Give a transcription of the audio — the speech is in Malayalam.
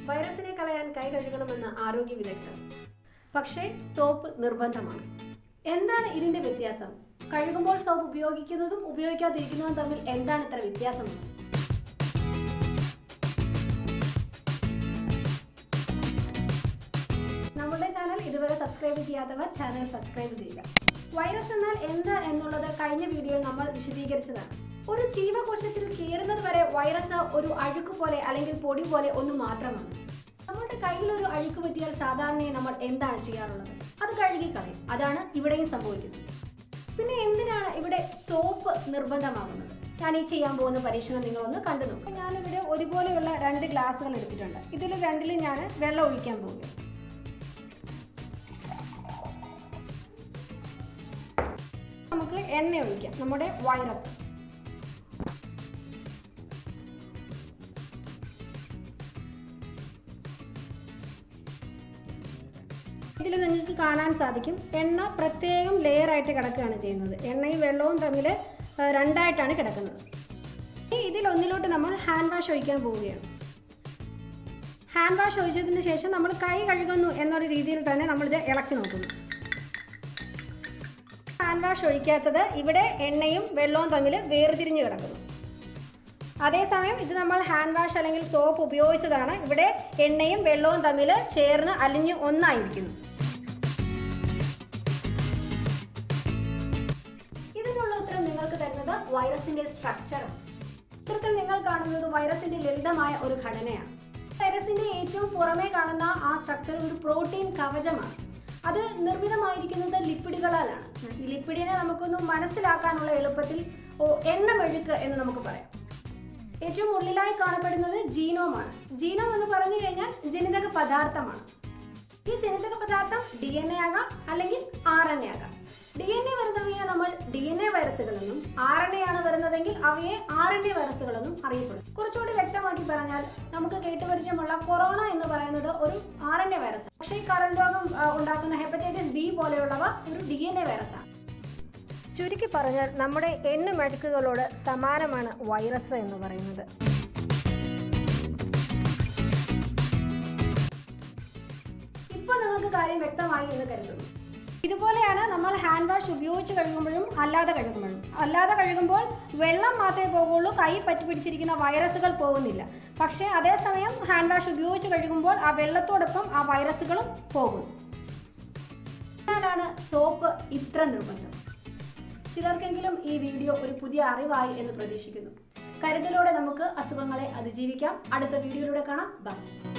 വൈറസിനെ കളയാൻ കൈ കഴുകണമെന്ന് ആരോഗ്യ വിദഗ്ധർ പക്ഷേ സോപ്പ് നിർബന്ധമാണ് എന്താണ് ഇതിന്റെ വ്യത്യാസം കഴുകുമ്പോൾ സോപ്പ് ഉപയോഗിക്കുന്നതും ഉപയോഗിക്കാതിരിക്കുന്നതും തമ്മിൽ എന്താണ് ഇത്ര വ്യത്യാസം നമ്മുടെ ചാനൽ ഇതുവരെ സബ്സ്ക്രൈബ് ചെയ്യാത്തവർ ചാനൽ സബ്സ്ക്രൈബ് ചെയ്യുക വൈറസ് എന്നാൽ എന്ത് എന്നുള്ളത് കഴിഞ്ഞ വീഡിയോയിൽ നമ്മൾ വിശദീകരിച്ചതാണ് ഒരു ജീവകോശത്തിൽ കയറുന്നത് വരെ വൈറസ് ഒരു അഴുക്ക് പോലെ അല്ലെങ്കിൽ പൊടി പോലെ ഒന്ന് മാത്രമാണ് നമ്മുടെ കയ്യിൽ ഒരു അഴുക്ക് പറ്റിയാൽ സാധാരണയായി നമ്മൾ എന്താണ് ചെയ്യാറുള്ളത് അത് കഴുകിക്കളയും അതാണ് ഇവിടെയും സംഭവിക്കുന്നത് പിന്നെ എന്തിനാണ് ഇവിടെ സോപ്പ് നിർബന്ധമാകുന്നത് ഞാൻ ഈ ചെയ്യാൻ പോകുന്ന പരീക്ഷണം നിങ്ങളൊന്ന് കണ്ടു നോക്കും ഞാനിവിടെ ഒരുപോലെയുള്ള രണ്ട് ഗ്ലാസ്സുകൾ എടുത്തിട്ടുണ്ട് ഇതിൽ രണ്ടിലും ഞാൻ വെള്ളം ഒഴിക്കാൻ പോകുകയാണ് നമുക്ക് എണ്ണ ഒഴിക്കാം നമ്മുടെ വൈറസ് ഇതിൽ നിങ്ങൾക്ക് കാണാൻ സാധിക്കും എണ്ണ പ്രത്യേകം ലെയർ ആയിട്ട് കിടക്കുകയാണ് ചെയ്യുന്നത് എണ്ണയും വെള്ളവും തമ്മിൽ ആ, രണ്ടായിട്ടാണ് കിടക്കുന്നത് ഇനി ഇതിൽ ഒന്നിലോട്ട് നമ്മൾ ഹാൻഡ് വാഷ് ഒഴിക്കാൻ പോവുകയാണ് ഹാൻഡ് വാഷ് ഒഴിച്ചതിന് ശേഷം നമ്മൾ കൈ കഴുകുന്നു എന്നൊരു രീതിയിൽ തന്നെ നമ്മളിത് ഇളക്കി നോക്കുന്നു ഹാൻഡ് വാഷ് ഒഴിക്കാത്തത് ഇവിടെ എണ്ണയും വെള്ളവും തമ്മിൽ വേർതിരിഞ്ഞ് കിടക്കുന്നു അതേസമയം ഇത് നമ്മൾ ഹാൻഡ് വാഷ് അല്ലെങ്കിൽ സോപ്പ് ഉപയോഗിച്ചതാണ് ഇവിടെ എണ്ണയും വെള്ളവും തമ്മിൽ ചേർന്ന് അലിഞ്ഞ് ഒന്നായിരിക്കുന്നു ഇതിനുള്ള ഉത്തരം നിങ്ങൾക്ക് തരുന്നത് വൈറസിന്റെ സ്ട്രക്ചർ ചിത്രത്തിൽ നിങ്ങൾ കാണുന്നത് വൈറസിന്റെ ലളിതമായ ഒരു ഘടനയാണ് വൈറസിന്റെ ഏറ്റവും പുറമേ കാണുന്ന ആ സ്ട്രക്ചർ ഒരു പ്രോട്ടീൻ കവചമാണ് അത് നിർമ്മിതമായിരിക്കുന്നത് ലിപ്പിഡുകളാലാണ് ഈ ലിപ്പിഡിനെ നമുക്കൊന്ന് മനസ്സിലാക്കാനുള്ള എളുപ്പത്തിൽ ഓ എണ്ണമെഴുക്ക് എന്ന് നമുക്ക് പറയാം ഏറ്റവും ഉള്ളിലായി കാണപ്പെടുന്നത് ജീനോമാണ് ജീനോം എന്ന് പറഞ്ഞു കഴിഞ്ഞാൽ ജനിതക പദാർത്ഥമാണ് ഈ ജനിതക പദാർത്ഥം ഡി എൻ എ ആകാം അല്ലെങ്കിൽ ആർ എൻ എ ആകാം ഡി എൻ എ വരുന്നവയെ നമ്മൾ ഡി എൻ എ വൈറസുകളെന്നും ആർ എൻ എ ആണ് വരുന്നതെങ്കിൽ അവയെ ആർ എൻ എ വൈറസുകളെന്നും അറിയപ്പെടും കുറച്ചുകൂടി വ്യക്തമാക്കി പറഞ്ഞാൽ നമുക്ക് കേട്ടുപരിചയമുള്ള കൊറോണ എന്ന് പറയുന്നത് ഒരു ആർ എൻ എ വൈറസ് പക്ഷേ ഈ കരൾ രോഗം ആ, ഉണ്ടാക്കുന്ന ഹെപ്പറ്റൈറ്റിസ് ബി പോലെയുള്ളവ ഒരു ഡി എൻ എ വൈറസാണ് ചുരുക്കി പറഞ്ഞാൽ നമ്മുടെ എണ്ണുമെഴുക്കുകളോട് സമാനമാണ് വൈറസ് എന്ന് പറയുന്നത് ഇപ്പോൾ നിങ്ങൾക്ക് കാര്യം വ്യക്തമായി എന്ന് കരുതുന്നു ഇതുപോലെയാണ് നമ്മൾ ഹാൻഡ് വാഷ് ഉപയോഗിച്ച് കഴുകുമ്പോഴും അല്ലാതെ കഴുകുമ്പോഴും അല്ലാതെ കഴുകുമ്പോൾ വെള്ളം മാത്രമേ പോകുള്ളൂ കൈ പറ്റി പിടിച്ചിരിക്കുന്ന വൈറസുകൾ പോകുന്നില്ല പക്ഷേ അതേസമയം ഹാൻഡ് വാഷ് ഉപയോഗിച്ച് കഴുകുമ്പോൾ ആ വെള്ളത്തോടൊപ്പം ആ വൈറസുകളും പോകുന്നു അതിനാലാണ് സോപ്പ് ഇത്ര നിർബന്ധം ചിലർക്കെങ്കിലും ഈ വീഡിയോ ഒരു പുതിയ അറിവായി എന്ന് പ്രതീക്ഷിക്കുന്നു കരുതലോടെ നമുക്ക് അസുഖങ്ങളെ അതിജീവിക്കാം അടുത്ത വീഡിയോയിലൂടെ കാണാം ബൈ